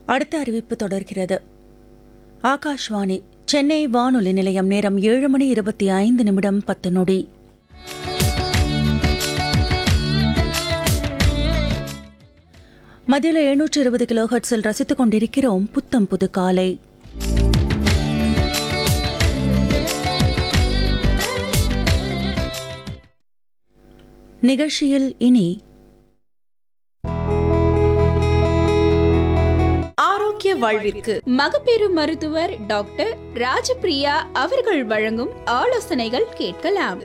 அடுத்த அறிவிப்பு தொடர்கிறது ஆகாஷ்வாணி சென்னை வானொலி நிலையம் நேரம் ஏழு மணி இருபத்தி ஐந்து நிமிடம் பத்து நொடி மதியில் எழுநூற்று இருபது கிலோ ஹெர்ட்ஸில் ரசித்துக் கொண்டிருக்கிறோம் புத்தம் புது காலை நிகழ்ச்சியில் இனி ஆரோக்கிய வாழ்விற்கு மகப்பேறு மருத்துவர் டாக்டர் ராஜபிரியா அவர்கள் வழங்கும் ஆலோசனைகள் கேட்கலாம்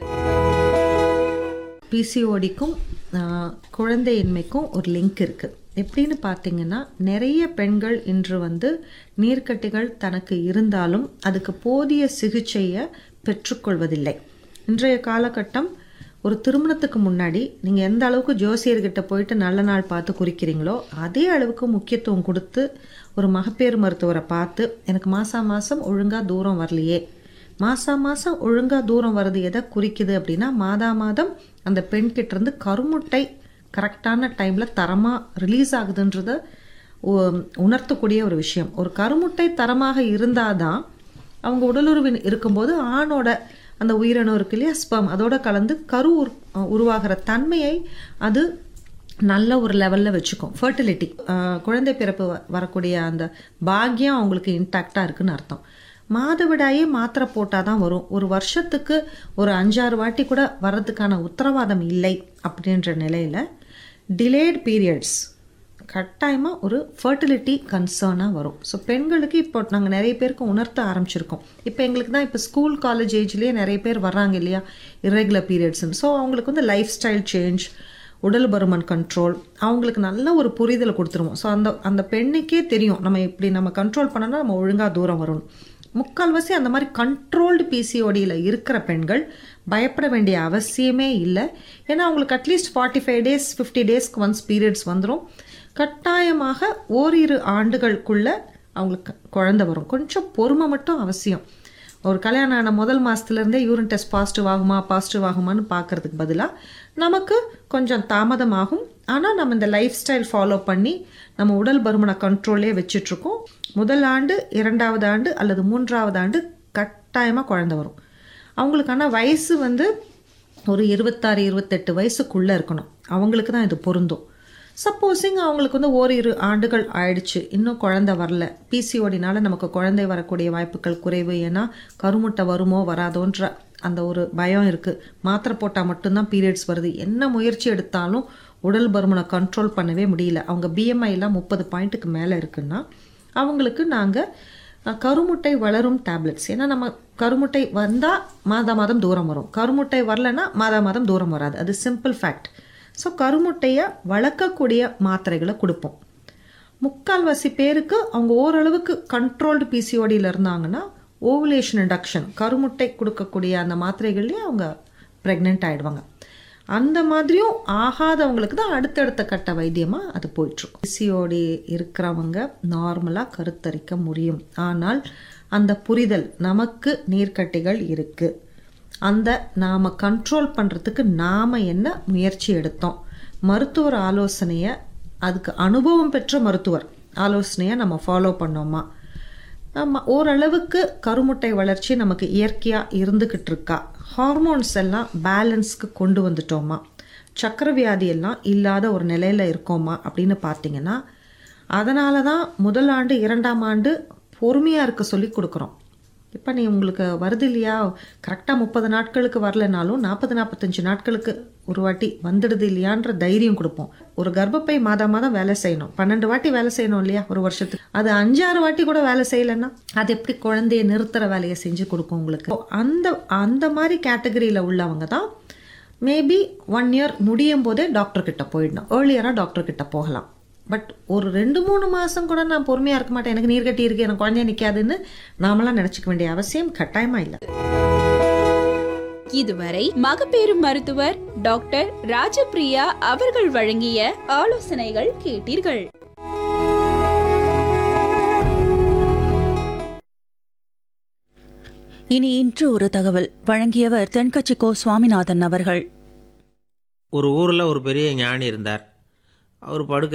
பிசிஓடிக்கும் குழந்தையின்மைக்கும் ஒரு லிங்க் இருக்குது எப்படின்னு பார்த்தீங்கன்னா நிறைய பெண்கள் இன்று வந்து நீர்க்கட்டிகள் தனக்கு இருந்தாலும் அதுக்கு போதிய சிகிச்சையை பெற்றுக்கொள்வதில்லை இன்றைய காலகட்டம் ஒரு திருமணத்துக்கு முன்னாடி நீங்கள் எந்த அளவுக்கு ஜோசியர்கிட்ட போயிட்டு நல்ல நாள் பார்த்து குறிக்கிறீங்களோ அதே அளவுக்கு முக்கியத்துவம் கொடுத்து ஒரு மகப்பேறு மருத்துவரை பார்த்து எனக்கு மாதம் மாதம் ஒழுங்காக தூரம் வரலையே மாதம் மாதம் ஒழுங்காக தூரம் வருது எதை குறிக்குது அப்படின்னா மாதா மாதம் அந்த பெண்கிட்ட இருந்து கருமுட்டை கரெக்டான டைமில் தரமாக ரிலீஸ் ஆகுதுன்றத உ- உணர்த்தக்கூடிய ஒரு விஷயம் ஒரு கருமுட்டை தரமாக இருந்தால் தான் அவங்க உடலுறவின் இருக்கும்போது ஆணோட அந்த உயிரணு இருக்கு இல்லையா ஸ்பம் அதோட கலந்து கரு உரு- உருவாகிற தன்மையை அது நல்ல ஒரு லெவலில் வச்சுக்கும் ஃபர்டிலிட்டி குழந்தை பிறப்பு வ- வரக்கூடிய அந்த பாக்கியம் அவங்களுக்கு இன்டாக்டாக இருக்குன்னு அர்த்தம் மாதவிடாயே மாத்திரை போட்டால் தான் வரும் ஒரு வருஷத்துக்கு ஒரு அஞ்சாறு வாட்டி கூட வர்றதுக்கான உத்தரவாதம் இல்லை அப்படின்ற நிலையில் டிலேட் பீரியட்ஸ் கட்டாயமாக ஒரு ஃபர்டிலிட்டி கன்சர்னாக வரும் ஸோ பெண்களுக்கு இப்போ நாங்கள் நிறைய பேருக்கு உணர்த்த ஆரம்பிச்சிருக்கோம் இப்போ எங்களுக்கு தான் இப்போ ஸ்கூல் காலேஜ் ஏஜ்லேயே நிறைய பேர் வர்றாங்க இல்லையா irregular பீரியட்ஸ்னு ஸோ அவங்களுக்கு வந்து லைஃப் ஸ்டைல் சேஞ்ச் உடல் பருமன் கண்ட்ரோல் அவங்களுக்கு நல்ல ஒரு புரிதலை கொடுத்துருவோம் ஸோ அந்த அந்த பெண்ணுக்கே தெரியும் நம்ம இப்படி நம்ம கண்ட்ரோல் பண்ணோன்னா நம்ம ஒழுங்காக தூரம் வரணும் முக்கால்வாசி அந்த மாதிரி கண்ட்ரோல்டு பிசிஓடியில் இருக்கிற பெண்கள் பயப்பட வேண்டிய அவசியமே இல்லை ஏன்னா அவங்களுக்கு at least forty five days fifty டேஸ்க்கு ஒன்ஸ் பீரியட்ஸ் வந்துடும் கட்டாயமாக ஓரிரு ஆண்டுகளுக்குள்ள அவங்களுக்கு குழந்தை வரும் கொஞ்சம் பொறுமை மட்டும் அவசியம் ஒரு கல்யாணம் ஆன முதல் மாதத்துலேருந்தே யூரின் டெஸ்ட் பாசிட்டிவ் ஆகுமா பாசிட்டிவ் ஆகுமான்னு பார்க்கறதுக்கு பதிலாக நமக்கு கொஞ்சம் தாமதமாகும் ஆனால் நம்ம இந்த லைஃப் ஸ்டைல் ஃபாலோ பண்ணி நம்ம உடல் பருமனை கண்ட்ரோல்லே வச்சிட்ருக்கோம் முதல் ஆண்டு இரண்டாவது ஆண்டு அல்லது மூன்றாவது ஆண்டு கட்டாயமாக குழந்தை வரும் அவங்களுக்கான வயசு வந்து ஒரு இருபத்தாறு இருபத்தெட்டு வயசுக்குள்ளே இருக்கணும் அவங்களுக்கு தான் இது பொருந்தும் சப்போஸிங் அவங்களுக்கு வந்து ஓரிரு ஆண்டுகள் ஆயிடுச்சு இன்னும் குழந்தை வரல பிசிஓடினால நமக்கு குழந்தை வரக்கூடிய வாய்ப்புகள் குறைவு ஏன்னா கருமுட்டை வருமோ வராதோன்ற அந்த ஒரு பயம் இருக்குது மாத்திரை போட்டால் மட்டும்தான் பீரியட்ஸ் வருது என்ன முயற்சி எடுத்தாலும் உடல் பருமனை கண்ட்ரோல் பண்ணவே முடியல அவங்க பிஎம்ஐலாம் முப்பது பாயிண்ட்டுக்கு மேலே இருக்குன்னா அவங்களுக்கு நாங்கள் கருமுட்டை வளரும் டேப்லெட்ஸ் ஏன்னா நம்ம கருமுட்டை வந்தால் மாதா மாதம் தூரம் வரும் கருமுட்டை வரலன்னா மாதா மாதம் தூரம் வராது அது சிம்பிள் ஃபேக்ட் ஸோ கருமுட்டையை வளர்க்கக்கூடிய மாத்திரைகளை கொடுப்போம் முக்கால்வாசி பேருக்கு அவங்க ஓரளவுக்கு கண்ட்ரோல்டு பிசிஓடியில் இருந்தாங்கன்னா ஓவுலேஷன் இண்டக்ஷன் கருமுட்டை கொடுக்கக்கூடிய அந்த மாத்திரைகள்லேயே அவங்க ப்ரெக்னென்ட் ஆகிடுவாங்க அந்த மாதிரியும் ஆகாதவங்களுக்கு தான் அடுத்தடுத்த கட்ட வைத்தியமாக அது போயிட்டுருக்கும் பிசிஓடி இருக்கிறவங்க நார்மலாக கருத்தரிக்க முடியும் ஆனால் அந்த புரிதல் நமக்கு நீர்க்கட்டிகள் இருக்குது அந்த நாம் கண்ட்ரோல் பண்ணுறதுக்கு நாம் என்ன முயற்சி எடுத்தோம் மருத்துவர் ஆலோசனையை அதுக்கு அனுபவம் பெற்ற மருத்துவர் ஆலோசனையை நம்ம ஃபாலோ பண்ணோமா நம்ம ஓரளவுக்கு கருமுட்டை வளர்ச்சி நமக்கு இயற்கையாக இருந்துக்கிட்டு இருக்கா ஹார்மோன்ஸ் எல்லாம் பேலன்ஸ்க்கு கொண்டு வந்துட்டோமா சக்கர வியாதி எல்லாம் இல்லாத ஒரு நிலையில் இருக்கோமா அப்படின்னு பார்த்தீங்கன்னா அதனால தான் முதல் ஆண்டு இரண்டாம் ஆண்டு பொறுமையாக இருக்க சொல்லி கொடுக்குறோம் இப்போ நீ உங்களுக்கு வருது இல்லையா கரெக்டாக முப்பது நாட்களுக்கு வரலனாலும் நாற்பது நாற்பத்தஞ்சு நாட்களுக்கு ஒரு வாட்டி வந்துடுது இல்லையான்ற தைரியம் கொடுப்போம் ஒரு கர்ப்பப்பை மாதா மாதம் வேலை செய்யணும் பன்னெண்டு வாட்டி வேலை செய்யணும் இல்லையா ஒரு வருஷத்துக்கு அது அஞ்சாறு வாட்டி கூட வேலை செய்யலைன்னா அது எப்படி குழந்தைய நிறுத்துற வேலையை செஞ்சு கொடுக்கும் உங்களுக்கு அந்த அந்த மாதிரி கேட்டகரியில் உள்ளவங்க தான் மேபி ஒன் இயர் முடியும் போதே டாக்டர் கிட்ட போயிடணும் ஏர்லியராக டாக்டர் கிட்ட போகலாம் பட் ஒரு ரெண்டு மூணு மாதம் கூட நான் பொறுமையாக இருக்க மாட்டேன் எனக்கு நீர் கட்டி இருக்கு எனக்கு குழந்தைய நிற்காதுன்னு நாமெல்லாம் நினச்சிக்க வேண்டிய அவசியம் கட்டாயமாக இல்லை இதுவரை மகப்பேறு மருத்துவர் டாக்டர் ராஜபிரியா அவர்கள் வழங்கிய ஆலோசனைகள் கேட்டீர்கள் இனி இன்று ஒரு தகவல் வழங்கியவர் தென்கட்சி கோ சுவாமிநாதன் அவர்கள் ஒரு ஊரில் ஒரு பெரிய ஞானி இருந்தார் அவர் படுக்க